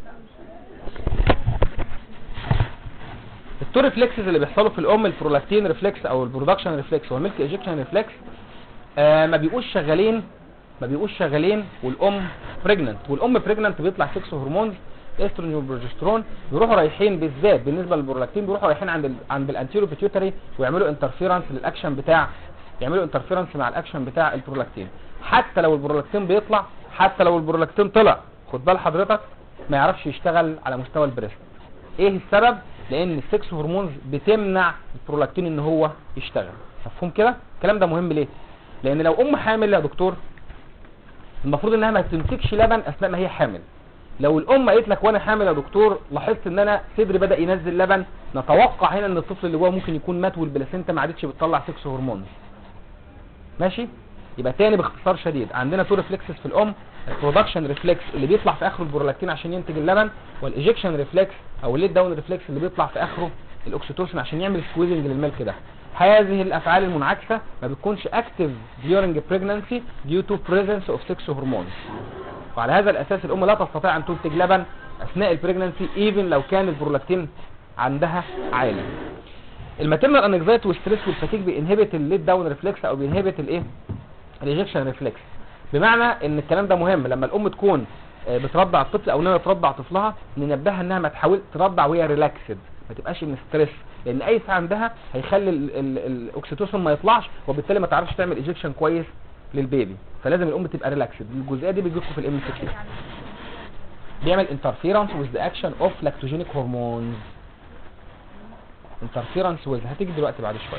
التو ريفلكسز اللي بيحصلوا في الام البرولاكتين ريفلكس او البرودكشن ريفلكس والميلك ايجكشن ريفلكس آه ما بيبقوش شغالين ما بيبقوش شغالين والام بريجننت والام بريجننت بيطلع سكس هرمونز استروجين وبروجسترون بيروحوا رايحين بالذات بالنسبه للبرولاكتين بيروحوا رايحين عند ال عند الانتيرو بيتيوتري ويعملوا انترفيرنس للاكشن بتاع يعملوا انترفيرنس مع الاكشن بتاع البرولاكتين حتى لو البرولاكتين بيطلع حتى لو البرولاكتين طلع خد بال حضرتك ما يعرفش يشتغل على مستوى البريست ايه السبب لان السكس هرمونز بتمنع البرولاكتين ان هو يشتغل مفهوم كده الكلام ده مهم ليه لان لو ام حامل يا دكتور المفروض انها ما تنتجش لبن اثناء ما هي حامل لو الام قالت لك وانا حامل يا دكتور لاحظت ان انا صدري بدا ينزل لبن نتوقع هنا ان الطفل اللي جوه ممكن يكون مات والبلاسينتا ما عادتش بتطلع سكس هرمونز ماشي يبقى تاني باختصار شديد عندنا تو ريفلكسز في الام البرودكشن ريفلكس اللي بيطلع في اخره البرولاكتين عشان ينتج اللبن والايجكشن ريفلكس او الليت داون ريفلكس اللي بيطلع في اخره الاكسيتوسين عشان يعمل سكويزنج للملك ده هذه الافعال المنعكسه ما بتكونش اكتف during pregnancy due to presence of sex hormones وعلى هذا الاساس الام لا تستطيع ان تنتج لبن اثناء البريجننسي ايفن لو كان البرولاكتين عندها عالي الماتيرنال انكزايتي والستريس والفاتيج بينهبت الليت داون ريفلكس او بينهبت الايه الايجكشن ريفلكس بمعنى ان الكلام ده مهم لما الام تكون آه، بترضع الطفل او ناويه ترضع طفلها ننبهها انها ما تحاول ترضع وهي ريلاكسد ما تبقاش من ستريس لان اي عندها هيخلي ال- ال- الاكسيتوسين ما يطلعش وبالتالي ما تعرفش تعمل ايجكشن كويس للبيبي فلازم الام تبقى ريلاكسد الجزئيه دي بتجيلكم في الام سي بيعمل interference with the action of lactogenic hormones interference with هتيجي دلوقتي بعد شويه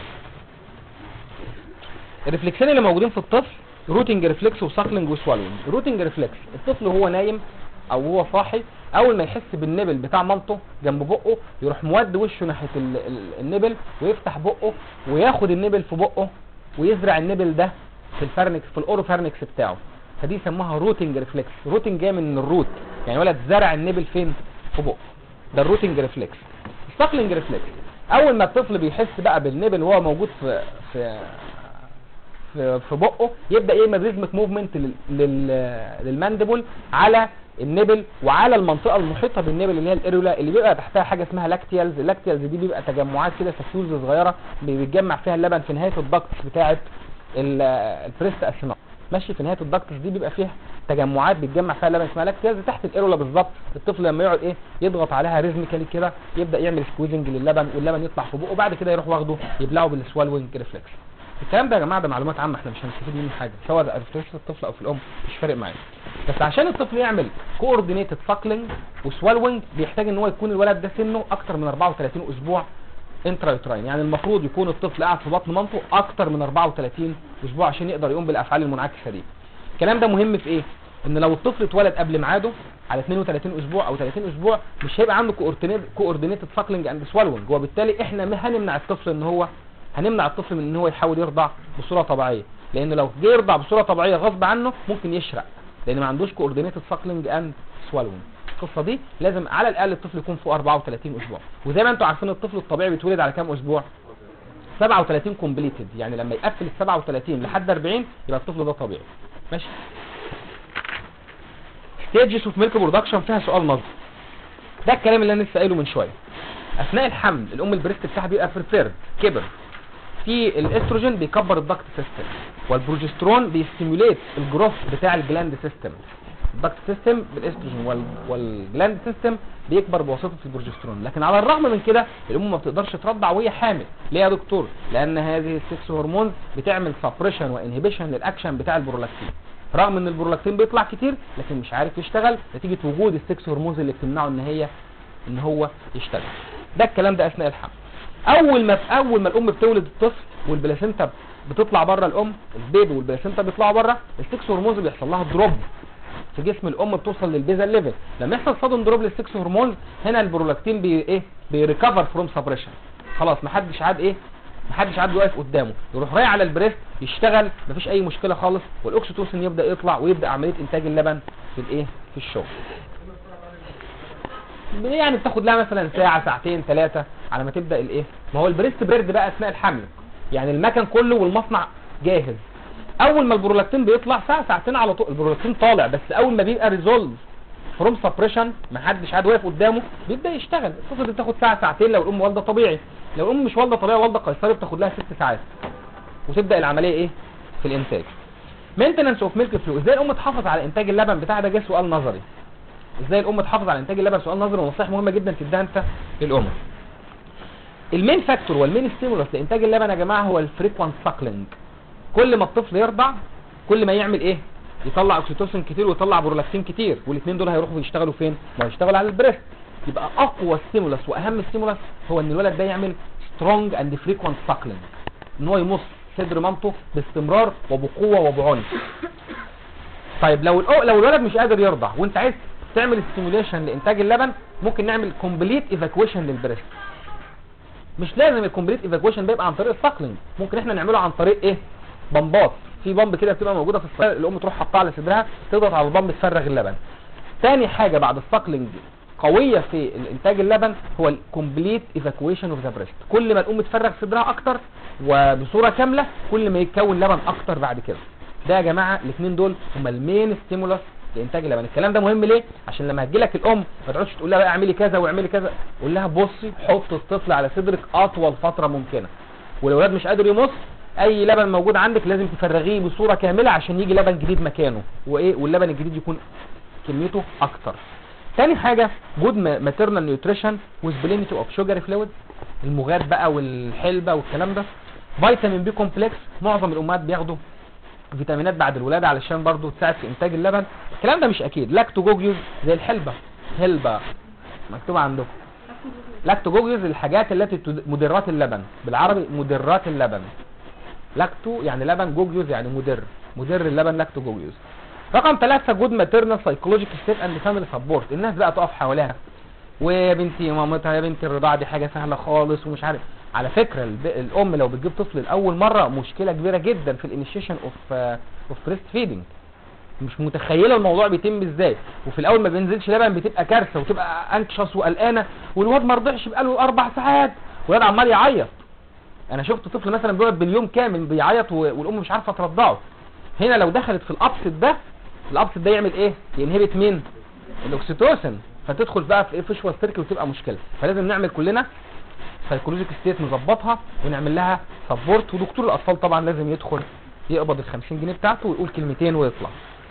الريفلكسين اللي موجودين في الطفل روتنج ريفلكس وساكلينج وسوالوينج روتنج ريفلكس الطفل وهو نايم او هو صاحي اول ما يحس بالنبل بتاع مامته جنب بقه يروح مود وشه ناحيه ال- ال- النبل ويفتح بقه وياخد النبل في بقه ويزرع النبل ده في الفرنكس في الاوروفارنكس بتاعه فدي يسموها روتنج ريفلكس روتنج جاي من الروت يعني ولد زرع النبل فين في بقه ده الروتنج ريفلكس الساكلينج ريفلكس اول ما الطفل بيحس بقى بالنبل وهو موجود في في في في بقه يبدا يعمل ريزمك موفمنت للماندبل على النبل وعلى المنطقه المحيطه بالنبل اللي هي الاريولا اللي بيبقى تحتها حاجه اسمها لاكتيالز اللاكتيالز دي بيبقى تجمعات كده سكيولز صغيره بيتجمع فيها اللبن في نهايه الدكتس بتاعه ال- البريست اسينال ماشي في نهايه الدكتس دي بيبقى فيها تجمعات بيتجمع فيها اللبن اسمها لاكتيالز تحت الاريولا بالظبط الطفل لما يقعد ايه يضغط عليها ريزميكالي كده يبدا يعمل سكويزنج للبن واللبن يطلع في بقه وبعد كده يروح واخده يبلعه بالسوالوينج ريفلكس الكلام ده يا جماعه ده معلومات عامه احنا مش هنستفيد منه حاجه سواء ده في الطفل او في الام مش فارق معانا بس عشان الطفل يعمل كوردينيتد ساكلينج وسوالوينج بيحتاج ان هو يكون الولد ده سنه اكتر من 34 اسبوع انترايوتراين يعني المفروض يكون الطفل قاعد في بطن مامته اكتر من 34 اسبوع عشان يقدر يقوم بالافعال المنعكسه دي الكلام ده مهم في ايه ان لو الطفل اتولد قبل ميعاده على 32 اسبوع او 30 اسبوع مش هيبقى عنده كوردينيتد ساكلينج اند سوالوينج وبالتالي احنا ما هنمنع الطفل ان هو هنمنع الطفل من ان هو يحاول يرضع بصوره طبيعيه لان لو جه يرضع بصوره طبيعيه غصب عنه ممكن يشرق لان ما عندوش كوردينيتد ساكلينج اند سوالوينج القصه دي لازم على الاقل الطفل يكون فوق 34 اسبوع وزي ما انتم عارفين الطفل الطبيعي بيتولد على كام اسبوع 37 كومبليتد يعني لما يقفل ال 37 لحد 40 يبقى الطفل ده طبيعي ماشي ستيجز اوف ميلك برودكشن فيها سؤال نظري ده الكلام اللي انا لسه قايله من شويه اثناء الحمل الام البريست بتاعها بيبقى بريبيرد كبر في الاستروجين بيكبر الضغط سيستم والبروجسترون بيستيموليت الجروث بتاع الجلاند سيستم الضغط سيستم بالاستروجين وال... والجلاند سيستم بيكبر بواسطه البروجسترون لكن على الرغم من كده الام ما بتقدرش ترضع وهي حامل ليه يا دكتور لان هذه السكس هرمونز بتعمل سبريشن وانهبيشن للاكشن بتاع البرولاكتين رغم ان البرولاكتين بيطلع كتير لكن مش عارف يشتغل نتيجه وجود السكس هرمونز اللي بتمنعه ان هي ان هو يشتغل ده الكلام ده اثناء الحمل اول ما في اول ما الام بتولد الطفل والبلاسينتا بتطلع بره الام البيبي والبلاسينتا بيطلعوا بره السكس هرمونز بيحصل لها دروب في جسم الام بتوصل للبيزال ليفل لما يحصل صدم دروب للسكس هرمونز هنا البرولاكتين بي ايه بيريكفر فروم سبريشن خلاص محدش عاد ايه محدش عاد واقف قدامه يروح رايح على البريست يشتغل مفيش اي مشكله خالص والاكسيتوسين يبدا يطلع ويبدا عمليه انتاج اللبن في الايه في الشغل يعني بتاخد لها مثلا ساعه ساعتين ثلاثه على ما تبدا الايه ما هو البريست بيرد بقى اثناء الحمل يعني المكن كله والمصنع جاهز اول ما البرولاكتين بيطلع ساعه ساعتين على طول البرولاكتين طالع بس اول ما بيبقى ريزولف فروم سبريشن ما حدش قاعد واقف قدامه بيبدا يشتغل القصه دي بتاخد ساعه ساعتين لو الام والده طبيعي لو الام مش والده طبيعي والده قيصري بتاخد لها ست ساعات وتبدا العمليه ايه في الانتاج مينتنس اوف ميلك فلو ازاي الام تحافظ على انتاج اللبن بتاعها ده جه سؤال نظري ازاي الام تحافظ على انتاج اللبن سؤال نظري ونصائح مهمه جدا تديها انت للام المين فاكتور والمين ستيمولس لانتاج اللبن يا جماعه هو الفريكوانت ساكلينج كل ما الطفل يرضع كل ما يعمل ايه يطلع اوكسيتوسين كتير ويطلع برولاكتين كتير والاثنين دول هيروحوا يشتغلوا فين ما يشتغلوا على البريست يبقى اقوى ستيمولس واهم ستيمولس هو ان الولد ده يعمل سترونج اند فريكوانت ساكلينج ان هو يمص صدر مامته باستمرار وبقوه وبعنف طيب لو الأو... لو الولد مش قادر يرضع وانت عايز تعمل ستيموليشن لانتاج اللبن ممكن نعمل كومبليت ايفاكويشن للبريست مش لازم الكومبليت ايفاكويشن ده يبقى عن طريق الساكلينج ممكن احنا نعمله عن طريق ايه بمبات في بمب كده بتبقى موجوده في الصيدليه الام تروح حطها على صدرها تضغط على البمب تفرغ اللبن تاني حاجه بعد الساكلينج قويه في انتاج اللبن هو الكومبليت ايفاكويشن اوف ذا بريست كل ما الام تفرغ صدرها اكتر وبصوره كامله كل ما يتكون لبن اكتر بعد كده ده يا جماعه الاثنين دول هما المين ستيمولس لانتاج اللبن الكلام ده مهم ليه عشان لما هتجي لك الام ما تقعدش تقول لها بقى اعملي كذا واعملي كذا قول لها بصي حط الطفل على صدرك اطول فتره ممكنه والولاد مش قادر يمص اي لبن موجود عندك لازم تفرغيه بصوره كامله عشان يجي لبن جديد مكانه وايه واللبن الجديد يكون كميته اكتر تاني حاجه جود ماتيرنال نيوتريشن وذ بلينتي اوف شوجر فلويد المغاد بقى والحلبه والكلام ده فيتامين بي كومبلكس معظم الامهات بياخدوا فيتامينات بعد الولاده علشان برضو تساعد في انتاج اللبن الكلام ده مش اكيد لاكتوجوجيوز زي الحلبه هلبه مكتوب عندكم لاكتوجوجيوز الحاجات التي تد- مدرات اللبن بالعربي مدرات اللبن لاكتو يعني لبن جوجيوز يعني مدر مدر اللبن لاكتو جوجيوز رقم ثلاثة جود ماتيرنال سايكولوجيكال ستيت اند فاميلي سبورت الناس بقى تقف حواليها ويا بنتي مامتها يا بنتي الرضاعه دي حاجه سهله خالص ومش عارف على فكره الب... الام لو بتجيب طفل لاول مره مشكله كبيره جدا في الانيشيشن اوف اوف بريست فيدنج مش متخيله الموضوع بيتم ازاي وفي الاول ما بينزلش لبن بتبقى كارثه وتبقى انكشس وقلقانه والواد ما رضعش بقاله اربع ساعات والواد عمال يعيط انا شفت طفل مثلا بيقعد باليوم كامل بيعيط و- والام مش عارفه ترضعه هنا لو دخلت في الابسط ده الابسط ده يعمل ايه ينهبت مين الاكسيتوسن فتدخل بقى في ايه فيشوال سيركل وتبقى مشكله فلازم نعمل كلنا سايكولوجيك ستيت نظبطها ونعمل لها سبورت ودكتور الاطفال طبعا لازم يدخل يقبض ال 50 جنيه بتاعته ويقول كلمتين ويطلع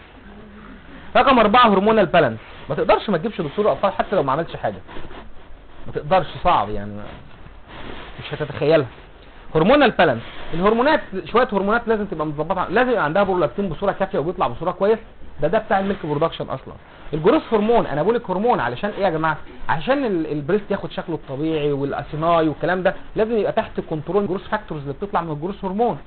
رقم أربعة هرمونال بالانس ما تقدرش ما تجيبش دكتور اطفال حتى لو ما عملش حاجه ما تقدرش صعب يعني ما- مش هتتخيلها هرمونال بالانس الهرمونات شويه هرمونات لازم تبقى متظبطه لازم يبقى عندها برولاكتين بصوره كافيه وبيطلع بصوره كويس ده ده بتاع الميلك برودكشن اصلا الجروث هرمون انا بقول لك هرمون علشان ايه يا جماعه عشان ال- البريست ياخد شكله الطبيعي والاسيناي والكلام ده لازم يبقى تحت كنترول الجروث فاكتورز اللي بتطلع من الجروث هرمون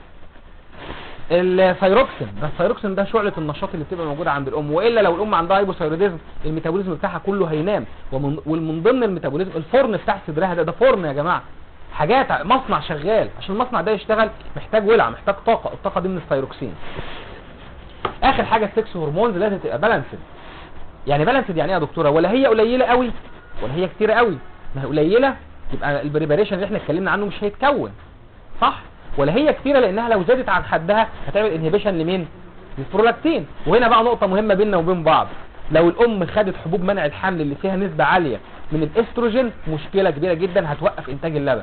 الثايروكسين ده الثايروكسين ده شعله النشاط اللي بتبقى موجوده عند الام والا لو الام عندها هايبوثايروديزم الميتابوليزم بتاعها كله هينام ومن ومن ضمن الميتابوليزم الفرن بتاع صدرها ده ده فرن يا جماعه حاجات ع- مصنع شغال عشان المصنع ده يشتغل محتاج ولع محتاج طاقه الطاقه دي من الثايروكسين اخر حاجه السكس هرمونز لازم تبقى بالانسد يعني بالانسد يعني ايه يا دكتوره ولا هي قليله قوي ولا هي كتيره قوي ما هي قليله يبقى البريباريشن اللي احنا اتكلمنا عنه مش هيتكون صح ولا هي كتيره لانها لو زادت عن حدها هتعمل انهبيشن لمين للبرولاكتين وهنا بقى نقطه مهمه بيننا وبين بعض لو الام خدت حبوب منع الحمل اللي فيها نسبه عاليه من الاستروجين مشكله كبيره جدا هتوقف انتاج اللبن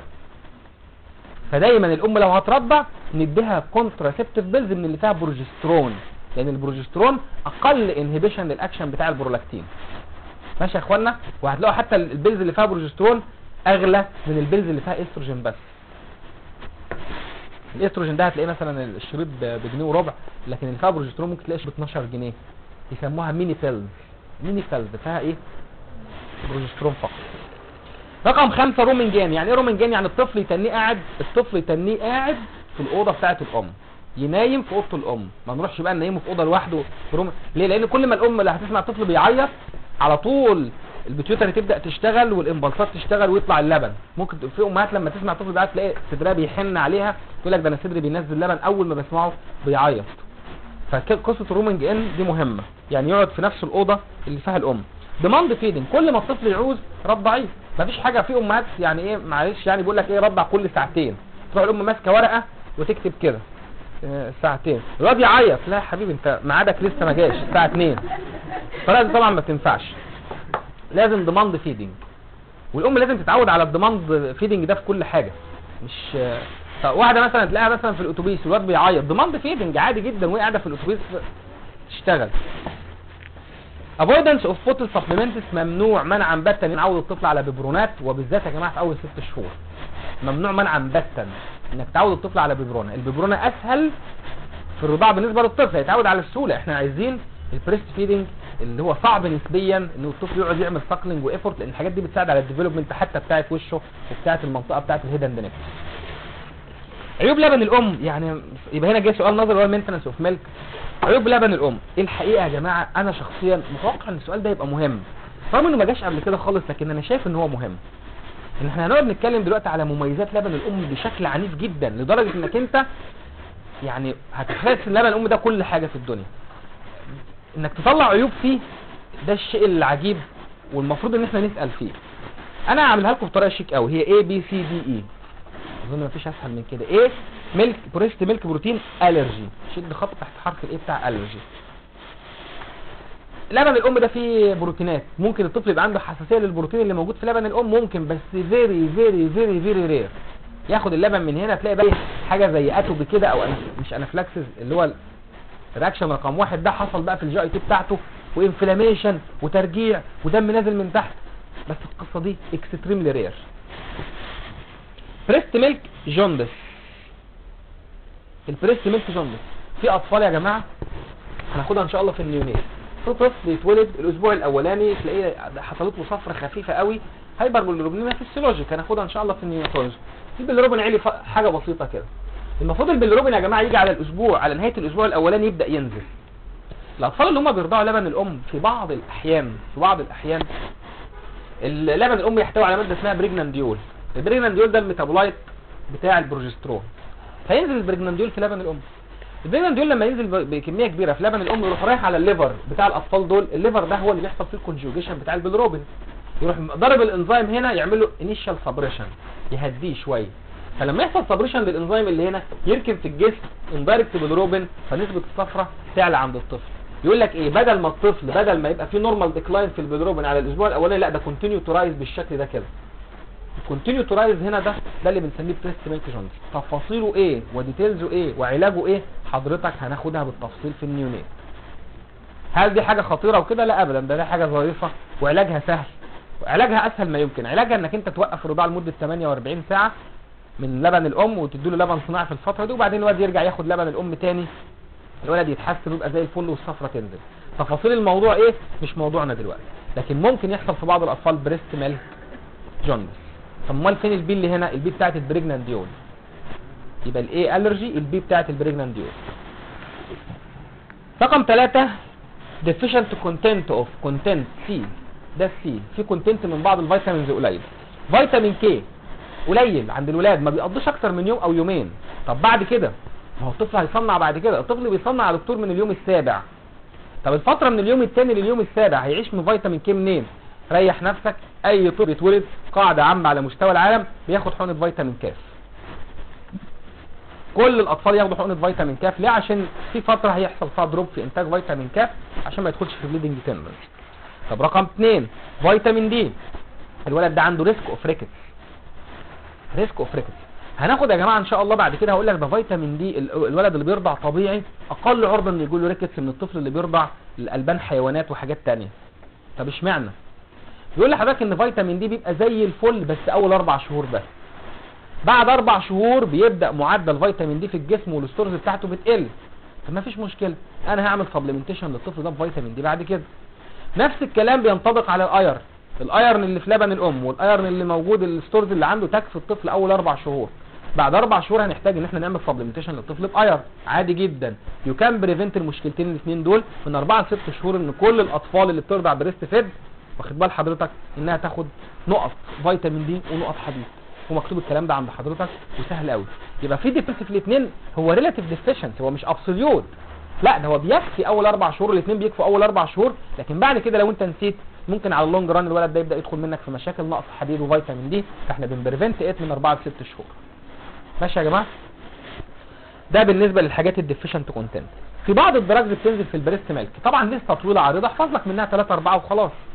فدايما الام لو هترضع نديها كونتراسيبتيف بيلز من اللي فيها بروجسترون لان البروجسترون اقل انهبيشن للاكشن بتاع البرولاكتين ماشي يا اخوانا وهتلاقوا حتى البيلز اللي فيها بروجسترون اغلى من البيلز اللي فيها استروجين بس الاستروجين ده هتلاقيه مثلا الشريط ب- بجنيه وربع لكن اللي فيها بروجسترون ممكن تلاقيه ب 12 جنيه يسموها ميني بيلز ميني بيلز فيها ايه بروجسترون فقط رقم خمسة رومنجان يعني ايه رومنجان يعني الطفل يتنيه قاعد الطفل يتنيه قاعد في الاوضه بتاعه الام ينايم في اوضه الام ما نروحش بقى ننيمه في اوضه لوحده في روم ليه لان كل ما الام اللي هتسمع الطفل بيعيط على طول البيتيوتري تبدا تشتغل والامبلسات تشتغل ويطلع اللبن ممكن في امهات لما تسمع الطفل بيعيط تلاقي صدرها بيحن عليها تقول لك ده انا صدري بينزل لبن اول ما بسمعه بيعيط فقصه الرومنج ان دي مهمه يعني يقعد في نفس الاوضه اللي فيها الام ديماند فيدنج كل ما الطفل يعوز رضعيه مفيش حاجه في امهات يعني ايه معلش يعني بيقول لك ايه رضع كل ساعتين تروح الام ماسكه ورقه وتكتب كده آه، ساعتين الواد يعيط لا يا حبيبي انت ميعادك لسه ما جاش الساعه 2 فلازم طبعا ما تنفعش لازم ديماند فيدنج والام لازم تتعود على الديماند فيدنج ده في كل حاجه مش طب واحده مثلا تلاقيها مثلا في الاتوبيس الواد بيعيط ديماند فيدنج عادي جدا وهي قاعده في الاتوبيس تشتغل افويدنس اوف بوتل سبلمنتس ممنوع منعا باتا من عود الطفل على ببرونات وبالذات يا جماعه في اول ست شهور ممنوع منعا باتا انك تعود الطفل على ببرونه الببرونه اسهل في الرضاعه بالنسبه للطفل هيتعود على السهوله احنا عايزين البريست فيدنج اللي هو صعب نسبيا ان الطفل يقعد يعمل ساكلينج وايفورت لان الحاجات دي بتساعد على الديفلوبمنت حتى بتاعه وشه وبتاعه المنطقه بتاعه الهيد اند نيك عيوب لبن الام يعني يبقى هنا جه سؤال نظري هو المينتنس اوف ميلك عيوب لبن الام الحقيقه يا جماعه انا شخصيا متوقع ان السؤال ده يبقى مهم رغم انه ما جاش قبل كده خالص لكن انا شايف ان هو مهم ان احنا هنقعد نتكلم دلوقتي على مميزات لبن الام بشكل عنيف جدا لدرجه انك انت يعني هتحس ان لبن الام ده كل حاجه في الدنيا انك تطلع عيوب فيه ده الشيء العجيب والمفروض ان احنا نسال فيه انا هعملها لكم بطريقه شيك قوي هي A B C D E اظن مفيش اسهل من كده ايه ميلك بريست ميلك بروتين الرجي شد خط تحت حرف الايه بتاع الرجي لبن الام ده فيه بروتينات ممكن الطفل يبقى عنده حساسيه للبروتين اللي موجود في لبن الام ممكن بس فيري فيري فيري فيري رير ياخد اللبن من هنا تلاقي بقى حاجه زي اتوبي كده او أنا مش انافلاكسس اللي هو الرياكشن رقم واحد ده حصل بقى في الجي اي تي بتاعته وانفلاميشن وترجيع ودم نازل من تحت بس القصه دي اكستريملي رير بريست ميلك جوندس البريست ميلك جوندس في اطفال يا جماعه هناخدها ان شاء الله في النيونيت في طفل يتولد الاسبوع الاولاني تلاقيه حصلت له صفرة خفيفه قوي هايبر بالروبينيميا فيسيولوجيك هناخدها ان شاء الله في النيوناتولوجي البيلروبين عالي ف- حاجه بسيطه كده المفروض البيلروبين يا جماعه يجي على الاسبوع على نهايه الاسبوع الاولاني يبدا ينزل الاطفال اللي هم بيرضعوا لبن الام في بعض الاحيان في بعض الاحيان اللبن الام يحتوي على ماده اسمها بريجنانديول البريجنانديول ده الميتابولايت بتاع البروجسترون فينزل البريجنانديول في لبن الام البريجنانديول لما ينزل ب- بكميه كبيره في لبن الام يروح رايح على الليفر بتاع الاطفال دول الليفر ده هو اللي بيحصل فيه الكونجوجيشن بتاع البيلروبين يروح ضرب الانزيم هنا يعمل له انيشال سبريشن يهديه شويه فلما يحصل سبريشن للانزيم اللي هنا يركب في الجسم اندايركت بالروبين فنسبه الصفرة تعلى عند الطفل يقول لك ايه بدل ما الطفل بدل ما يبقى فيه نورمال ديكلاين في البيلروبين على الاسبوع الاولاني لا ده كونتينيو تو رايز بالشكل ده كده الكونتينيو تو رايز هنا ده ده اللي بنسميه بريست ميلك جوندس تفاصيله ايه وديتيلزه ايه وعلاجه ايه حضرتك هناخدها بالتفصيل في النيونيت هل دي حاجه خطيره وكده لا ابدا ده دي حاجه ظريفه وعلاجها سهل وعلاجها اسهل ما يمكن علاجها انك انت توقف الرضاعه لمده 48 ساعه من لبن الام وتديله لبن صناعي في الفتره دي وبعدين الولد يرجع ياخد لبن الام تاني الولد يتحسن ويبقى زي الفل والصفرة تنزل تفاصيل الموضوع ايه مش موضوعنا دلوقتي لكن ممكن يحصل في بعض الاطفال بريست ميلك جوندس طب امال فين البي اللي هنا البي بتاعت البريجنانديول يبقى الاي الرجي البي بتاعت البريجنانديول رقم ثلاثة deficient content of content C ده سي في كونتنت من بعض الفيتامينز قليل فيتامين كي قليل عند الولاد ما بيقضيش اكتر من يوم او يومين طب بعد كده ما هو الطفل هيصنع بعد كده الطفل بيصنع يا دكتور من اليوم السابع طب الفتره من اليوم الثاني لليوم السابع هيعيش من فيتامين كي منين ريح نفسك اي طفل يتولد قاعده عامه على مستوى العالم بياخد حقنه فيتامين كاف كل الاطفال ياخدوا حقنه فيتامين كاف ليه عشان في فتره هيحصل فيها دروب في انتاج فيتامين كاف عشان ما يدخلش في بليدنج تندرز طب رقم اثنين فيتامين دي الولد ده عنده ريسك اوف ريكتس ريسك اوف ريكتس هناخد يا جماعه ان شاء الله بعد كده هقول لك ده فيتامين دي ال- الولد اللي بيرضع طبيعي اقل عرضه ان يجي له ريكتس من الطفل اللي بيرضع الالبان حيوانات وحاجات تانية طب اشمعنى بيقول لحضرتك ان فيتامين دي بيبقى زي الفل بس اول اربع شهور بس بعد اربع شهور بيبدا معدل فيتامين دي في الجسم والستورز بتاعته بتقل طب ما فيش مشكله انا هعمل سبلمنتيشن للطفل ده بفيتامين دي بعد كده نفس الكلام بينطبق على الايرن الايرن اللي في لبن الام والايرن اللي موجود الستورز اللي عنده تكفي الطفل اول اربع شهور بعد اربع شهور هنحتاج ان احنا نعمل سبلمنتيشن للطفل بايرن عادي جدا يو كان بريفنت المشكلتين الاثنين دول من اربعه لست شهور ان كل الاطفال اللي بترضع بريست فيد واخد بال حضرتك انها تاخد نقط فيتامين دي ونقط حديد ومكتوب الكلام ده عند حضرتك وسهل قوي يبقى في ديفيسيت في الاثنين هو ريلاتيف ديفيشنت هو مش ابسوليوت لا ده هو بيكفي اول اربع شهور الاثنين بيكفوا اول اربع شهور لكن بعد كده لو انت نسيت ممكن على اللونج ران الولد ده يبدا يدخل منك في مشاكل نقص حديد وفيتامين دي فاحنا بنبريفنت ات من اربعه لست شهور ماشي يا جماعه ده بالنسبه للحاجات الديفيشنت كونتنت في بعض الدراجز بتنزل في البريست ميلك طبعا لسه طويله عريضه احفظ لك منها 3 4 وخلاص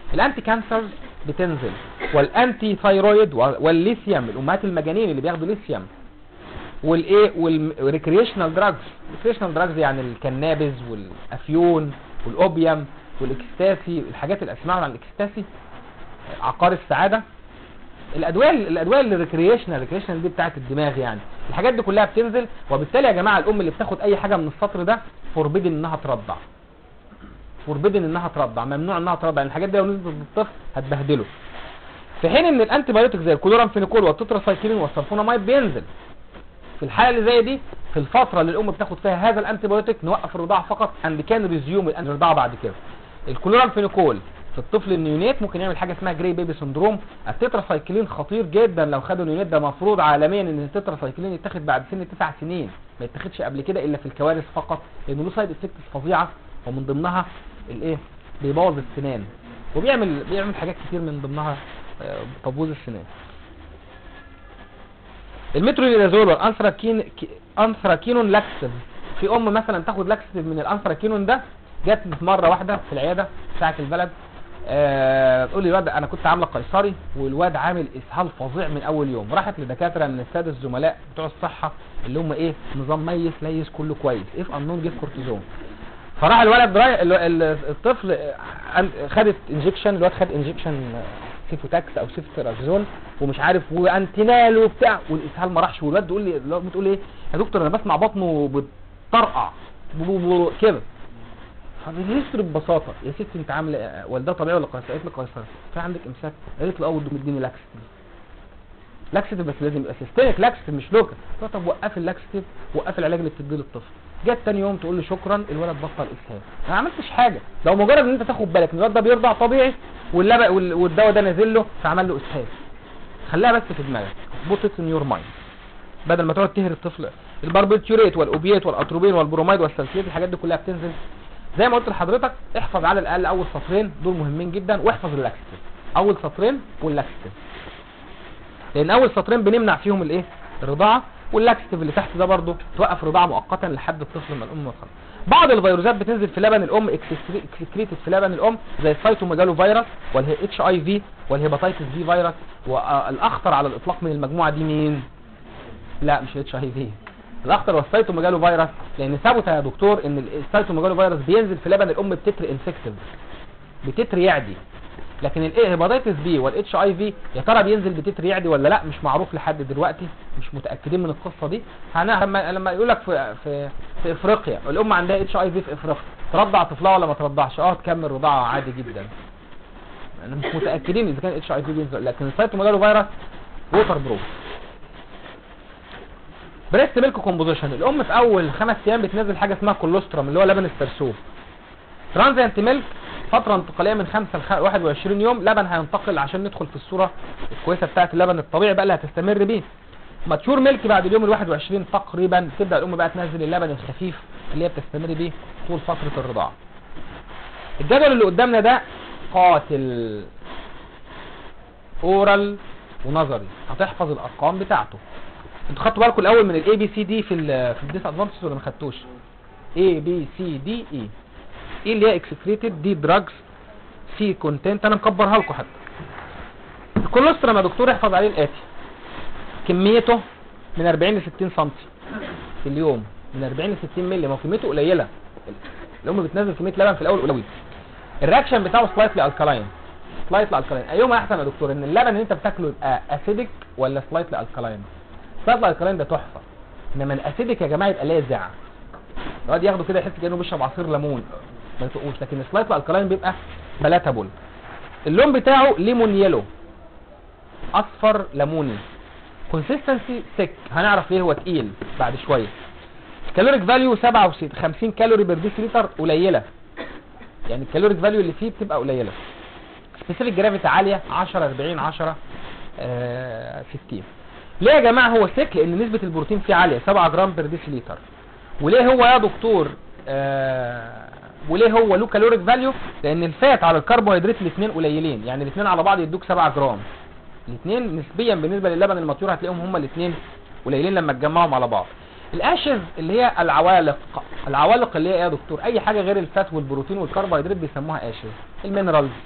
الانتي كانسرز بتنزل والانتي ثايرويد والليثيوم الامهات المجانين اللي بياخدوا ليثيوم والايه والريكريشنال دراجز الريكريشنال دراجز يعني الكنابز والافيون والاوبيوم والاكستاسي الحاجات اللي اسمعوا عن الاكستاسي عقار السعاده الادويه الادويه الريكريشنال الريكريشنال دي بتاعه الدماغ يعني الحاجات دي كلها بتنزل وبالتالي يا جماعه الام اللي بتاخد اي حاجه من السطر ده فوربيدن انها ترضع فوربيدن انها ترضع ممنوع انها ترضع لان الحاجات دي لو نزلت للطفل هتبهدله في حين ان الانتي بايوتيك زي الكلورامفينيكول والتتراسايكلين والسلفونامايد بينزل في الحاله اللي زي دي في الفتره اللي الام بتاخد فيها هذا الانتي بايوتيك نوقف الرضاعه فقط اند كان ريزيوم الرضاعه بعد كده الكلورامفينيكول في الطفل النيونيت ممكن يعمل حاجه اسمها جراي بيبي سندروم التتراسايكلين خطير جدا لو خدوا النيونيت ده مفروض عالميا ان التتراسايكلين يتاخد بعد سن تسع سنين ما يتاخدش قبل كده الا في الكوارث فقط لانه له سايد افكتس فظيعه ومن ضمنها الايه بيبوظ السنان وبيعمل بيعمل حاجات كتير من ضمنها آه، تبويظ السنان المترونيدازول والانثراكين انثراكينون لاكسيف في ام مثلا تاخد لاكسيف من الانثراكينون ده جت في مره واحده في العياده بتاعه البلد آه تقول لي الواد انا كنت عامله قيصري والواد عامل اسهال فظيع من اول يوم راحت لدكاتره من الساده الزملاء بتوع الصحه اللي هم ايه نظام ميس ليس كله كويس اف انون جيب كورتيزون فراح الولد راي ال- ال- الطفل آه، خدت انجكشن الواد خد انجكشن سيفوتاكس او سيفترازون ومش عارف وانتينال وبتاع والاسهال ما راحش والواد تقول لي الواد بتقول ايه يا دكتور انا بسمع بطنه بتطرقع بو- بو- بو- كده فبيسر ببساطه يا ستي انت عامله إيه؟ والده طبيعي ولا قيصري قالت لي قيصري في عندك امساك قالت له اول مديني لاكستيف لاكستيف بس لازم يبقى سيستميك لاكستيف مش لوكال قلت له طب وقفي اللاكستيف وقفي العلاج اللي بتديه للطفل جت تاني يوم تقول لي شكرا الولد بطل اسهال انا ما عملتش حاجه لو مجرد ان انت تاخد بالك ان الولد ده بيرضع طبيعي واللبق وال- والدواء ده نازل له فعمل له اسهال خليها بس في دماغك بوت ان يور مايند بدل ما تقعد تهري الطفل الباربيتوريت والاوبيات والاتروبين والبروميد والسلسلات الحاجات دي كلها بتنزل زي ما قلت لحضرتك احفظ على الاقل اول سطرين دول مهمين جدا واحفظ اللاكستيف اول سطرين واللاكستيف لان اول سطرين بنمنع فيهم الايه الرضاعه واللاكستيف اللي تحت ده برضو توقف رضاعه مؤقتا لحد الطفل ما الام تخلص بعض الفيروسات بتنزل في لبن الام اكسكريتد في لبن الام زي السايتوميجالو فيروس والاتش اي في والهيباتيتس في فيروس والاخطر على الاطلاق من المجموعه دي مين لا مش اتش اي في الاخطر هو السايتوميجالو فيروس لان ثبت يا دكتور ان السايتوميجالو فيروس بينزل في لبن الام بتتر انفكتيف بتتر يعدي لكن الهيباتيتس بي والاتش اي في يا ترى بينزل بتتر يعدي ولا لا مش معروف لحد دلوقتي مش متاكدين من القصه دي هنا لما لما يقول لك في في في افريقيا الام عندها اتش اي في في افريقيا ترضع طفلها ولا ما ترضعش اه تكمل رضاعه عادي جدا انا مش متاكدين اذا كان اتش اي في بينزل لكن السايتوميجالو فيروس ووتر بروف بريست ميلك كومبوزيشن الام في اول خمس ايام بتنزل حاجه اسمها كولوسترم اللي هو لبن السرسوب ترانزيانت ميلك فتره انتقاليه من 5 ل 21 يوم لبن هينتقل عشان ندخل في الصوره الكويسه بتاعه اللبن الطبيعي بقى اللي هتستمر بيه ماتشور ميلك بعد اليوم ال 21 تقريبا تبدا الام بقى تنزل اللبن الخفيف اللي هي بتستمر بيه طول فتره الرضاعه الجدول اللي قدامنا ده قاتل اورال ونظري هتحفظ الارقام بتاعته انتوا خدتوا بالكم الاول من الاي بي سي دي في ال في الديس ادفانتجز ولا ما خدتوش اي بي سي دي اي ايه اللي هي اكسكريتد دي دراجز سي كونتنت انا مكبرها لكم حتى الكوليسترول يا دكتور احفظ عليه الاتي كميته من 40 ل 60 سم في اليوم من 40 ل 60 مللي ما هو كميته قليله الام بتنزل كميه لبن في الاول قليل الرياكشن بتاعه سلايتلي الكلاين سلايتلي الكلاين ايهما احسن يا دكتور ان اللبن اللي انت بتاكله يبقى اسيدك ولا سلايتلي الكلاين سلايتلي الكلاين ده تحفه انما الاسيدك يا جماعه يبقى لاذع يقعد ياخده كده يحس كانه بيشرب عصير ليمون ما يسقوش لكن السلايتلي الكلاين بيبقى بلاتابل اللون بتاعه ليمون يلو اصفر ليموني كونسيستنسي سك هنعرف ليه هو تقيل بعد شويه كالوريك فاليو 57 كالوري بير ديسيلتر قليله يعني الكالوريك فاليو اللي فيه بتبقى قليله سبيسيفيك جرافيتي عاليه 10 40 10 آه 60 ليه يا جماعه هو سك لان نسبه البروتين فيه عاليه 7 جرام بير ديسيلتر وليه هو يا دكتور آه وليه هو له كالوريك فاليو لان الفات على الكربوهيدرات الاثنين قليلين يعني الاثنين على بعض يدوك 7 جرام الاثنين نسبيا بالنسبه للبن المطيور هتلاقيهم هما الاثنين قليلين لما تجمعهم على بعض الاشز اللي هي العوالق العوالق اللي هي ايه يا دكتور اي حاجه غير الفات والبروتين والكربوهيدرات بيسموها اشز المينرالز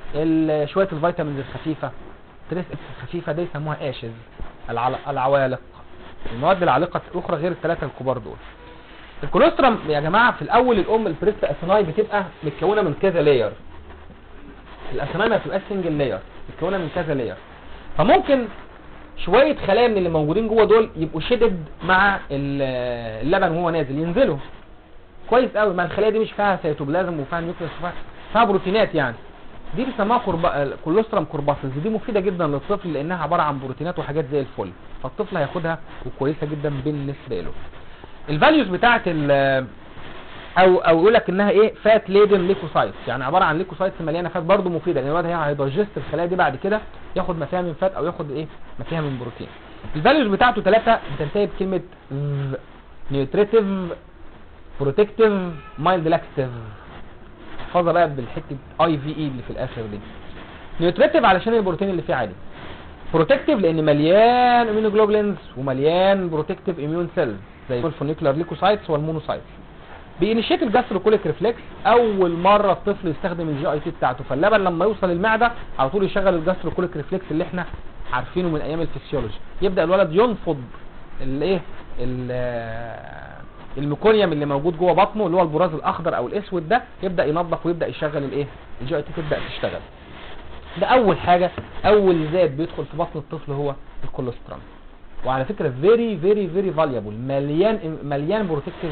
ال- شويه الفيتامينز الخفيفه تريس الخفيفه دي يسموها اشز العل- العوالق المواد العالقه الاخرى غير الثلاثه الكبار دول الكوليسترم يا جماعه في الاول الام البريست اسيناي بتبقى متكونه من كذا لاير الاسيناي ما بتبقاش سنجل لاير متكونه من كذا لاير فممكن شويه خلايا من اللي موجودين جوه دول يبقوا شدد مع ال- اللبن وهو نازل ينزلوا كويس قوي ما الخلايا دي مش فيها سيتوبلازم وفيها نيوكليس وفيها فيها بروتينات يعني دي بيسموها كوربا... كولوسترم كورباسلز دي مفيده جدا للطفل لانها عباره عن بروتينات وحاجات زي الفل فالطفل هياخدها وكويسه جدا بالنسبه له الفاليوز بتاعه ال او او يقول لك انها ايه فات ليدن ليكوسايتس يعني عباره عن ليكوسايتس مليانه فات برضه مفيده لان الواد هي هيدجست الخلايا دي بعد كده ياخد ما فيها من فات او ياخد ايه ما فيها من بروتين الفاليوز بتاعته ثلاثه بتنتهي بكلمه نيوتريتيف بروتكتيف مايلد لاكتيف احفظها بقى بالحته اي في اي اللي في الاخر دي نيوتريتيف علشان البروتين اللي فيه عالي بروتكتيف لان مليان اميونوجلوبولينز ومليان بروتكتيف اميون سيلز زي الفونيكولار ليكوسايتس والمونوسايتس بينشيت الجاستروكوليك ريفلكس اول مره الطفل يستخدم الجي اي تي بتاعته فاللبن لما يوصل المعده على طول يشغل الجاستروكوليك ريفلكس اللي احنا عارفينه من ايام الفسيولوجي يبدا الولد ينفض الايه ال- الميكونيوم اللي موجود جوه بطنه اللي هو البراز الاخضر او الاسود ده يبدا ينظف ويبدا يشغل الايه الجي اي تي تبدا تشتغل ده اول حاجه اول زاد بيدخل في بطن الطفل هو الكوليسترول وعلى فكره فيري فيري فيري فاليبل مليان مليان بروتكتيف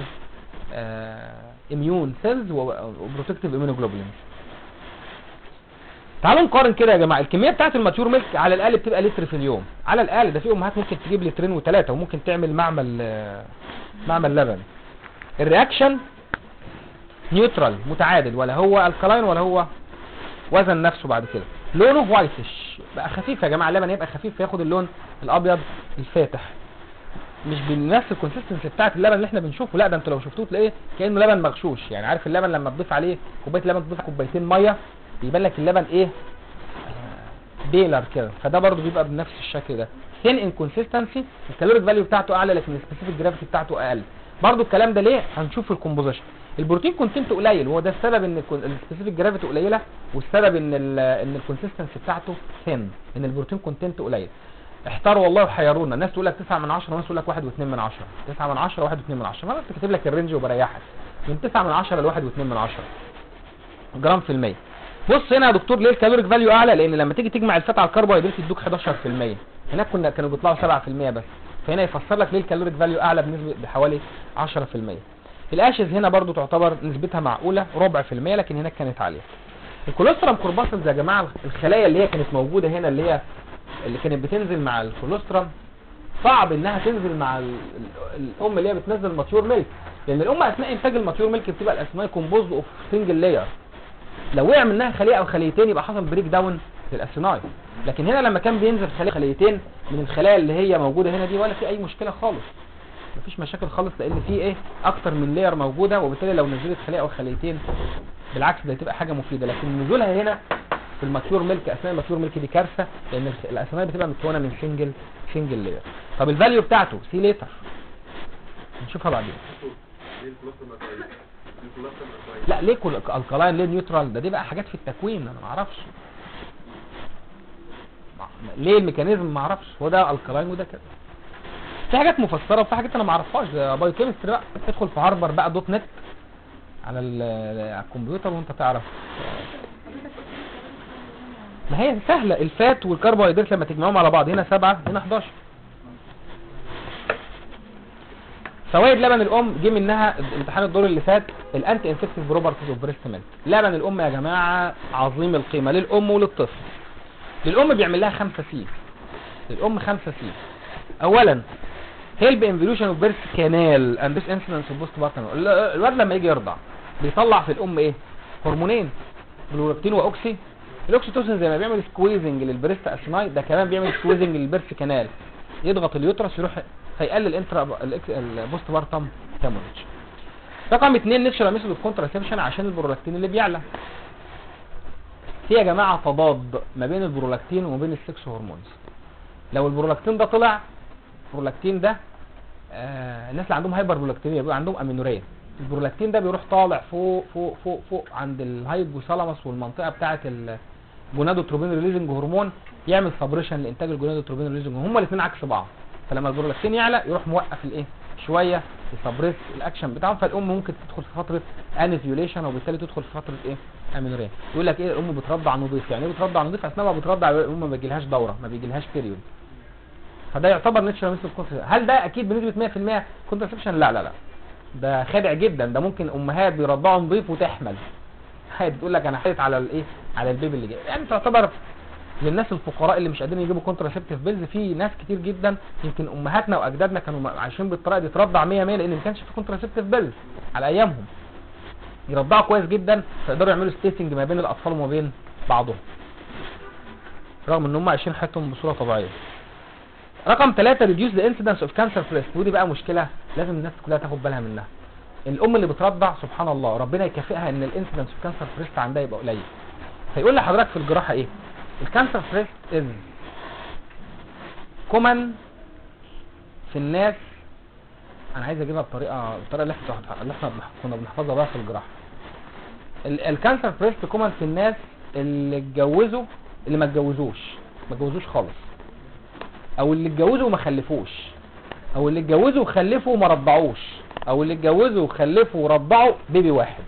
اميون سيلز وبروتكتيف اميونوجلوبولينز تعالوا نقارن كده يا جماعه الكميه بتاعت الماتيور ميلك على الاقل بتبقى لتر في اليوم على الاقل ده في امهات ممكن تجيب لترين وثلاثه وممكن تعمل معمل آه، معمل لبن الرياكشن نيوترال متعادل ولا هو الكلاين ولا هو وزن نفسه بعد كده لونه وايتش بقى خفيف يا جماعه اللبن يبقى خفيف فياخد اللون الابيض الفاتح مش بنفس الكونسيستنسي بتاعت اللبن اللي احنا بنشوفه لا ده انتوا لو شفتوه تلاقيه كانه لبن مغشوش يعني عارف اللبن لما تضيف عليه كوبايه لبن تضيف كوبايتين ميه بيبان لك اللبن ايه بيلر كده فده برضو بيبقى بنفس الشكل ده ثين انكونسيستنسي الكالوريك فاليو بتاعته اعلى لكن السبيسيفيك جرافيتي بتاعته اقل برضو الكلام ده ليه هنشوف في الكومبوزيشن البروتين كونتنت قليل وهو ده السبب ان السبيسيفيك جرافيتي قليله والسبب ان ال ان الكونسيستنسي بتاعته ثين ان البروتين كونتنت قليل احتاروا والله وحيرونا ناس تقول لك 9 من 10 وناس تقول لك 1 و2 من 10 9 من 10 1 و2 من 10 ما كاتب لك الرينج وبريحك من 9 من 10 ل 1 و2 من 10 جرام في المية بص هنا يا دكتور ليه الكالوريك فاليو اعلى لان لما تيجي تجمع الفات على الكربوهيدرات يدوك 11% هناك كنا كانوا بيطلعوا 7% بس فهنا يفسر لك ليه الكالوريك فاليو اعلى بنسبه بحوالي 10% الاشز هنا برضو تعتبر نسبتها معقوله ربع في المية لكن هناك كانت عاليه الكوليسترول كورباسلز يا جماعه الخلايا اللي هي كانت موجوده هنا اللي هي اللي كانت بتنزل مع الكوليسترول صعب انها تنزل مع ال- ال- الام اللي هي بتنزل ماتيور ميلك لان الام اثناء انتاج الماتيور ميلك بتبقى الاسماء كومبوزد اوف سنجل لاير لو وقع منها خليه او خليتين يبقى حصل بريك داون للاسيناي لكن هنا لما كان بينزل خليه خليتين من الخلايا اللي هي موجوده هنا دي ولا في اي مشكله خالص مفيش مشاكل خالص لان في ايه اكتر من لاير موجوده وبالتالي لو نزلت خليه او خليتين بالعكس ده تبقى حاجه مفيده لكن نزولها هنا في الماتيور ميلك اثناء الماتيور ميلك دي كارثه لان الخ- الاسيناي بتبقى متكونه من سنجل سنجل لاير طب الفاليو بتاعته سي ليتر نشوفها بعدين ليه الكوليسترول ما كويس؟ ليه الكوليسترول ما كويس؟ لا ليه كل الكلاين ليه نيوترال ده دي بقى حاجات في التكوين انا ما اعرفش ما- ليه الميكانيزم ما اعرفش هو ده الكلاين وده كده في حاجات مفسره وفي حاجات انا ما اعرفهاش ده بايو كيمستري بقى تدخل في هارفر بقى دوت نت على ال- على الكمبيوتر وانت تعرف ما هي سهله الفات والكربوهيدرات لما تجمعهم على بعض هنا سبعة هنا 11 فوائد لبن الام جه منها امتحان الدور اللي فات الانتي انفكتيف بروبرتيز اوف بريست ميلك لبن الام يا جماعه عظيم القيمه للام وللطفل للام بيعمل لها 5 سي للام 5 سي اولا هيلب انفولوشن اوف بيرث كانال اند ذس انسيدنس اوف بوست بارتن الواد لما يجي يرضع بيطلع في الام ايه هرمونين بلوروبتين واوكسي الاوكسيتوسين زي ما بيعمل سكويزنج للبريست اسماي ده كمان بيعمل سكويزنج للبيرث كانال يضغط اليوترس يروح فيقلل انترا البوست بارتم هيموريدج رقم اتنين نيتشرال ميثود اوف كونتراسبشن عشان البرولاكتين اللي بيعلى في يا جماعه تضاد ما بين البرولاكتين وما بين السكس هرمونز لو البرولاكتين ده طلع البرولاكتين ده آه الناس اللي عندهم هايبر برولاكتينيا بيبقى عندهم امينوريا البرولاكتين ده بيروح طالع فوق فوق فوق فوق عند الهايبوثالاموس والمنطقه بتاعه ال- جونادوتروبين ريليزنج هرمون يعمل سبريشن لانتاج الجونادوتروبين ريليزنج هما الاثنين عكس بعض فلما البرولاكتين يعلى يروح موقف الايه شويه يسبريس الاكشن بتاعهم فالام ممكن تدخل في فتره انفيوليشن وبالتالي تدخل في فتره ايه امينوريا يقول لك ايه الام بترضع نظيف يعني ايه بترضع نظيف اثناء ما بترضع الام ما بيجيلهاش دوره ما بيجيلهاش بيريود فده يعتبر نيتشر مثل الكونترسبشن هل ده اكيد بنسبه 100% كونترسبشن لا لا لا ده خادع جدا ده ممكن امهات بيرضعوا نظيف وتحمل هاد تقول لك انا حيت على الايه على البيبي اللي جاي يعني تعتبر للناس الفقراء اللي مش قادرين يجيبوا كونتراسبتيف بيلز في ناس كتير جدا يمكن امهاتنا واجدادنا كانوا م- عايشين بالطريقه دي ترضع 100 100 لان ما كانش في كونتراسبتيف بيلز على ايامهم يرضعوا كويس جدا فيقدروا يعملوا ستيسنج ما بين الاطفال وما بين بعضهم رغم ان هم عايشين حياتهم بصوره طبيعيه رقم ثلاثة reduce the incidence of cancer breast ودي بقى مشكلة لازم الناس كلها تاخد بالها منها الام اللي بترضع سبحان الله ربنا يكافئها ان الانسيدنس اوف كانسر بريست عندها يبقى قليل فيقول لحضرتك في الجراحه ايه الكانسر بريست از كومن في الناس انا عايز اجيبها بطريقه الطريقه اللي احنا اللي احنا بنح- كنا بنحفظها بقى في الجراحه ال- الكانسر بريست كومن في الناس اللي اتجوزوا اللي ما اتجوزوش ما اتجوزوش خالص او اللي اتجوزوا وما خلفوش او اللي اتجوزوا وخلفوا وما رضعوش او اللي اتجوزوا وخلفوا ورضعوا بيبي واحد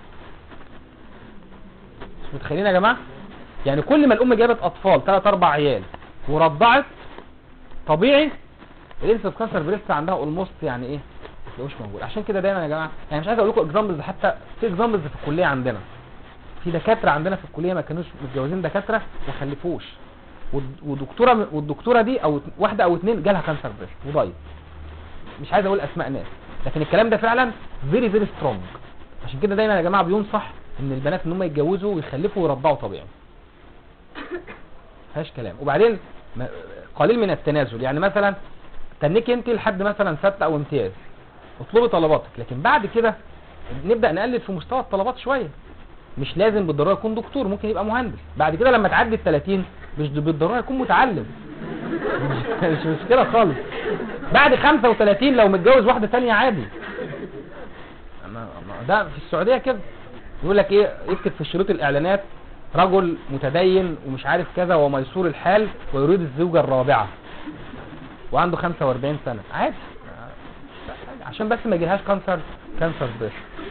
مش متخيلين يا جماعه يعني كل ما الام جابت اطفال ثلاث اربع عيال ورضعت طبيعي الانسس كانسر بريست عندها اولموست يعني ايه ما تلاقوش موجود عشان كده دايما يا جماعه يعني مش عايز اقول لكم اكزامبلز حتى في اكزامبلز في الكليه عندنا في دكاتره عندنا في الكليه ما كانوش متجوزين دكاتره ما خلفوش والد- ودكتوره والدكتوره دي او واحده او اتنين جالها كانسر بريست وضايق مش عايز اقول اسماء ناس لكن الكلام ده فعلا فيري فيري سترونج عشان كده دايما يا جماعه بينصح ان البنات ان هم يتجوزوا ويخلفوا ويرضعوا طبيعي مفيهاش كلام وبعدين ما- قليل من التنازل يعني مثلا تنك انت لحد مثلا ستة او امتياز اطلبي طلباتك لكن بعد كده نبدا نقلل في مستوى الطلبات شويه مش لازم بالضروره يكون دكتور ممكن يبقى مهندس بعد كده لما تعدي ال 30 مش بالضروره يكون متعلم مش- مش مشكله خالص بعد 35 لو متجوز واحده ثانيه عادي ما- ما- ده في السعوديه كده يقول لك ايه يكتب في شروط الاعلانات رجل متدين ومش عارف كذا وميسور الحال ويريد الزوجه الرابعه وعنده 45 سنه عادي عشان بس ما يجيلهاش كانسر كانسر بريست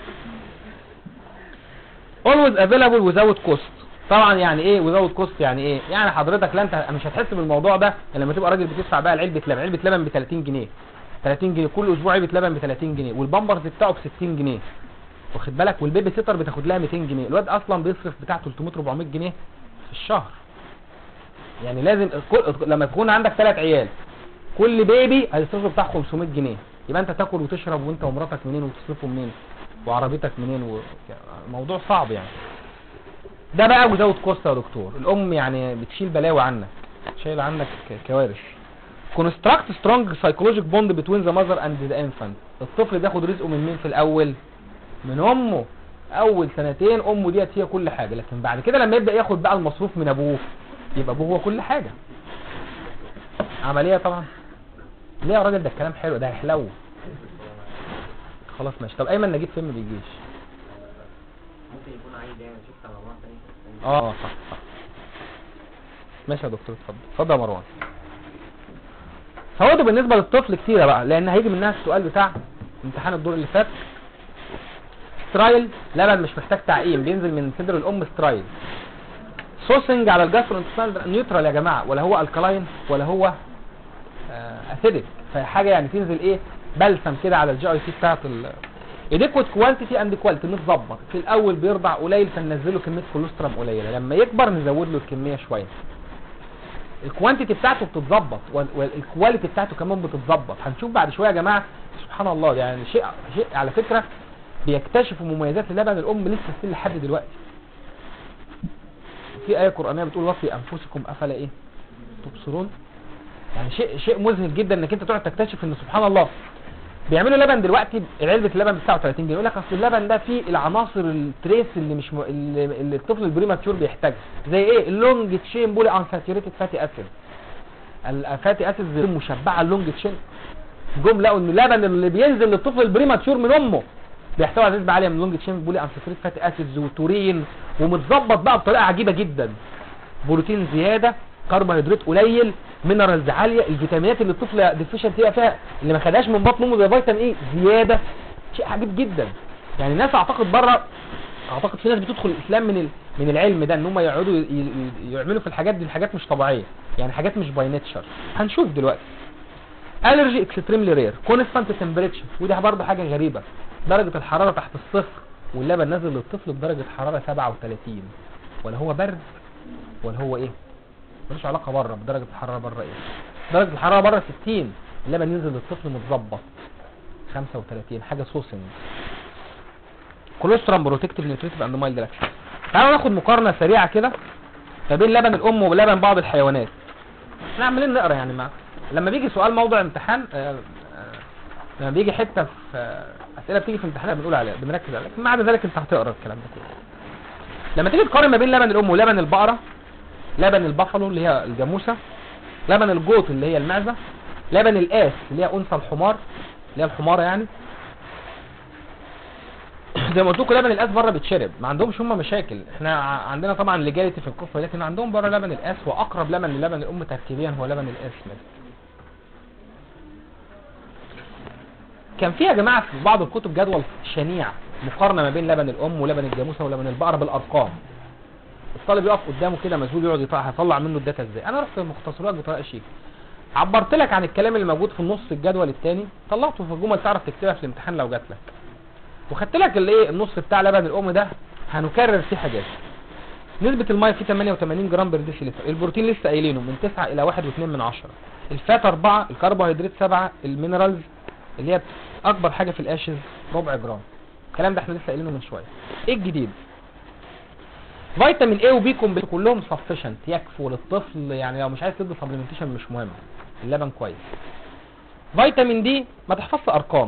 always available without cost طبعا يعني ايه without cost يعني ايه يعني حضرتك لا انت مش هتحس بالموضوع ده إلا لما تبقى راجل بتدفع بقى علبه لبن علبه لبن ب 30 جنيه 30 جنيه كل اسبوع علبه لبن ب 30 جنيه والبامبرز بتاعه ب 60 جنيه واخد بالك والبيبي سيتر بتاخد لها 200 جنيه الواد اصلا بيصرف بتاع 300 400 جنيه في الشهر يعني لازم كل لما تكون عندك ثلاث عيال كل بيبي هيصرف بتاع 500 جنيه يبقى انت تاكل وتشرب وانت ومراتك منين وتصرفوا منين وعربيتك منين و... موضوع صعب يعني ده بقى وزود كوست يا دكتور الام يعني بتشيل بلاوي عنك شايل عنك ك- كوارث construct strong psychological bond between the mother and the infant الطفل بياخد رزقه من مين في الاول من امه اول سنتين امه ديت هي كل حاجه لكن بعد كده لما يبدا ياخد بقى المصروف من ابوه يبقى ابوه هو كل حاجه عمليه طبعا ليه يا راجل ده الكلام حلو ده هيحلو خلاص ماشي طب ايمن نجيب فيلم بيجيش ممكن يكون عايز يعمل شفت على مرة تانية اه صح صح ماشي يا دكتور اتفضل اتفضل يا مروان فوائده بالنسبه للطفل كتيره بقى لان هيجي منها السؤال بتاع امتحان الدور اللي فات سترايل لبن مش محتاج تعقيم بينزل من صدر الام سترايل سوسنج على الجاسترو انتستينال نيوترال يا جماعه ولا هو الكلاين ولا هو اسيدك فحاجه يعني تنزل ايه بلسم كده على الجي اي تي بتاعت ال اديكوت كوانتيتي اند كواليتي متظبط في الاول بيرضع قليل فننزله كميه كوليسترول قليله لما يكبر نزود له الكميه شويه الكوانتيتي بتاعته بتتظبط وال- والكواليتي بتاعته كمان بتتظبط هنشوف بعد شويه يا جماعه سبحان الله يعني شيء شيء على فكره بيكتشفوا مميزات للبن الام لسه ستيل لحد دلوقتي في ايه قرانيه بتقول وفي انفسكم افلا ايه تبصرون يعني شيء شيء مذهل جدا انك انت تقعد تكتشف ان سبحان الله بيعملوا لبن دلوقتي علبه اللبن ب 39 جنيه يقول لك اصل اللبن ده فيه العناصر التريس اللي مش م... اللي, اللي الطفل البريماتيور بيحتاجها زي ايه اللونج تشين بولي انساتيوريتد فاتي اسيد الفاتي اسيد مشبعه اللونج تشين جم لقوا ان اللبن اللي بينزل للطفل البريماتيور من امه بيحتوي على نسبه عاليه من لونج تشين بولي انساتيوريتد فاتي اسيدز وتورين ومتظبط بقى بطريقه عجيبه جدا بروتين زياده كربوهيدرات قليل مينرالز عاليه الفيتامينات اللي الطفل ديفيشنت فيها فيها اللي ما خدهاش من بطن امه زي فيتامين ايه زياده شيء عجيب جدا يعني الناس اعتقد بره اعتقد في ناس بتدخل الاسلام من ال... من العلم ده ان هم يقعدوا ي... ي... يعملوا في الحاجات دي الحاجات مش طبيعيه يعني حاجات مش باي نيتشر هنشوف دلوقتي الرجي اكستريملي رير كونستانت تمبريتشر ودي برضه حاجه غريبه درجه الحراره تحت الصفر واللبن نازل للطفل بدرجه حراره 37 ولا هو برد ولا هو ايه ملوش علاقه بره بدرجه الحراره بره ايه درجه الحراره بره 60 اللبن ينزل للطفل متظبط 35 حاجه سوسنج كولوسترم بروتكتيف نيوتريتيف اند مايلد لاكشن تعالوا ناخد مقارنه سريعه كده ما بين لبن الام ولبن بعض الحيوانات احنا عمالين نقرا يعني ما لما بيجي سؤال موضوع امتحان آه، آه، لما بيجي حته في آه، اسئله بتيجي في امتحانات بنقول عليها بنركز عليها لكن بعد ذلك انت هتقرا الكلام ده كله لما تيجي تقارن ما بين لبن الام ولبن البقره لبن البفلو اللي هي الجاموسه لبن الجوت اللي هي المعزه لبن القاس اللي هي انثى الحمار اللي هي الحماره يعني زي ما قلت لكم لبن القاس بره بيتشرب ما عندهمش هم مشاكل احنا ع- عندنا طبعا ليجاليتي في القصه لكن عندهم بره لبن القاس واقرب لبن للبن الام تركيبيا هو لبن القاس مثلا كان في يا جماعه في بعض الكتب جدول شنيع مقارنه ما بين لبن الام ولبن الجاموسه ولبن البقره بالارقام الطالب يقف قدامه كده مسؤول يقعد يطلع هيطلع منه الداتا ازاي انا رحت مختصرات بطريقه شيك عبرت لك عن الكلام اللي موجود في النص الجدول الثاني طلعته في جمل تعرف تكتبها في الامتحان لو جات لك وخدت لك الايه النص بتاع لبن الام ده هنكرر فيه حاجات نسبة المية فيه 88 جرام بر ديسيلتر البروتين لسه قايلينه من 9 الى 1.2 من 10 الفات 4 الكربوهيدرات 7 المينرالز اللي هي اكبر حاجة في الاشز ربع جرام الكلام ده احنا لسه قايلينه من شوية ايه الجديد فيتامين A وبي كومبلكس كلهم سفشنت يكفوا للطفل يعني لو مش عايز تدي سبلمنتيشن مش مهم اللبن كويس فيتامين دي ما تحفظش ارقام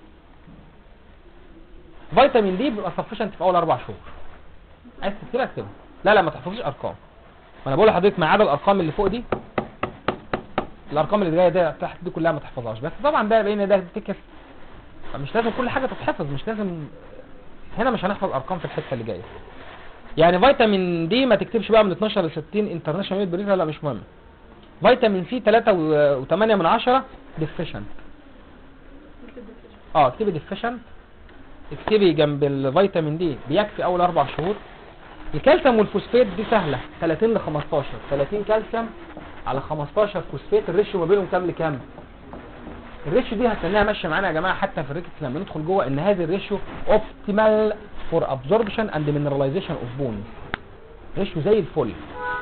فيتامين دي بيبقى سفشنت في اول اربع شهور عايز تكتبها اكتبها لا لا ما تحفظش ارقام ما انا بقول لحضرتك ما عدا الارقام اللي فوق دي الارقام اللي جايه دي تحت دي كلها ما تحفظهاش بس طبعا ده بين ده تكس مش لازم كل حاجه تتحفظ مش لازم هنا مش هنحفظ ارقام في الحته اللي جايه يعني فيتامين دي ما تكتبش بقى من 12 ل 60 انترناشونال بريفر لا مش مهم فيتامين سي 3 و8 من 10 ديفيشنت اه اكتبي ديفيشنت اكتبي جنب الفيتامين دي بيكفي اول اربع شهور الكالسيوم والفوسفات دي سهله 30 ل 15 30 كالسيوم على 15 فوسفات الريشيو ما بينهم كام لكام الريشيو دي هتلاقيها ماشيه معانا يا جماعه حتى في الريكس لما ندخل جوه ان هذه الريشيو اوبتيمال فور ابزوربشن اند مينراليزيشن اوف بونز ريشيو زي الفل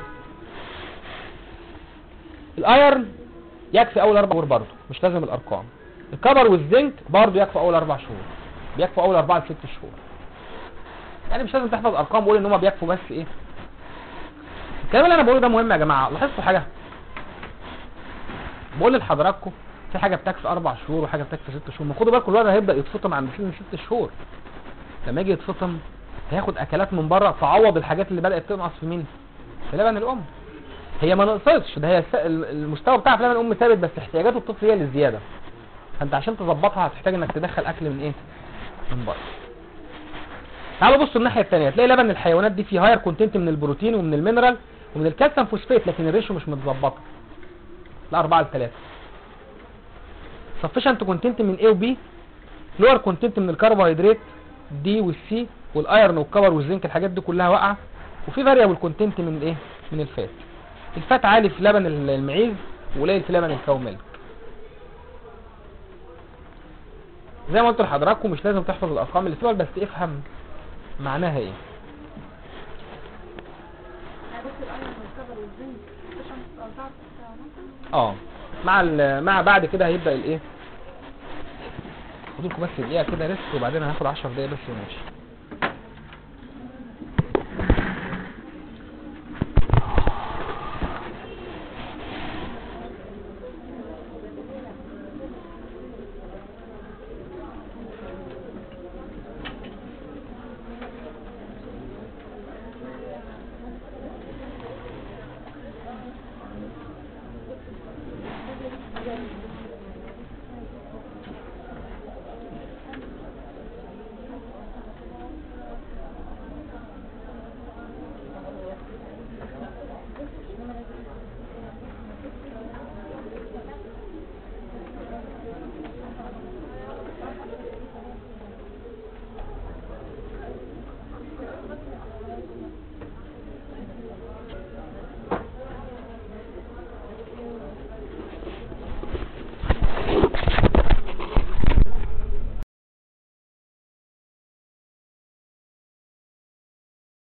الايرن يكفي اول اربع شهور برضه مش لازم الارقام الكبر والزنك برضه يكفي اول اربع شهور بيكفوا اول اربعة لست شهور يعني مش لازم تحفظ ارقام وقول ان هم بيكفوا بس ايه الكلام اللي انا بقوله ده مهم يا جماعه لاحظتوا حاجه بقول لحضراتكم في حاجه بتكفي اربع شهور وحاجه بتكفي ست شهور ما خدوا بالكم الولد هيبدا يتفطم عند سن ست شهور لما يجي يتفطم هياخد اكلات من بره تعوض الحاجات اللي بدات تنقص في مين في لبن الام هي ما نقصتش ده هي الس- المستوى بتاع في لبن الام ثابت بس احتياجات الطفل هي اللي زياده فانت عشان تظبطها هتحتاج انك تدخل اكل من ايه من بره تعالوا بصوا الناحيه الثانيه تلاقي لبن الحيوانات دي فيه هاير كونتنت من البروتين ومن المينرال ومن الكالسيوم فوسفات لكن الريشيو مش متظبطه لا 4 ل 3 سفشنت كونتنت من A و B لور كونتنت من الكربوهيدرات دي والسي والايرون والكبر والزنك الحاجات دي كلها واقعه وفي فاريبل كونتنت من الايه من الفات الفات عالي في لبن المعيز وقليل في لبن الكاو ميلك زي ما قلت لحضراتكم مش لازم تحفظ الارقام اللي فيها بس افهم معناها ايه بص الايرون والكبر والزنك عشان تعرف تعرف- اه مع ال- مع بعد كده هيبدا الايه خدوا لكم بس دقيقه كده ريست وبعدين هناخد 10 دقايق بس ونمشي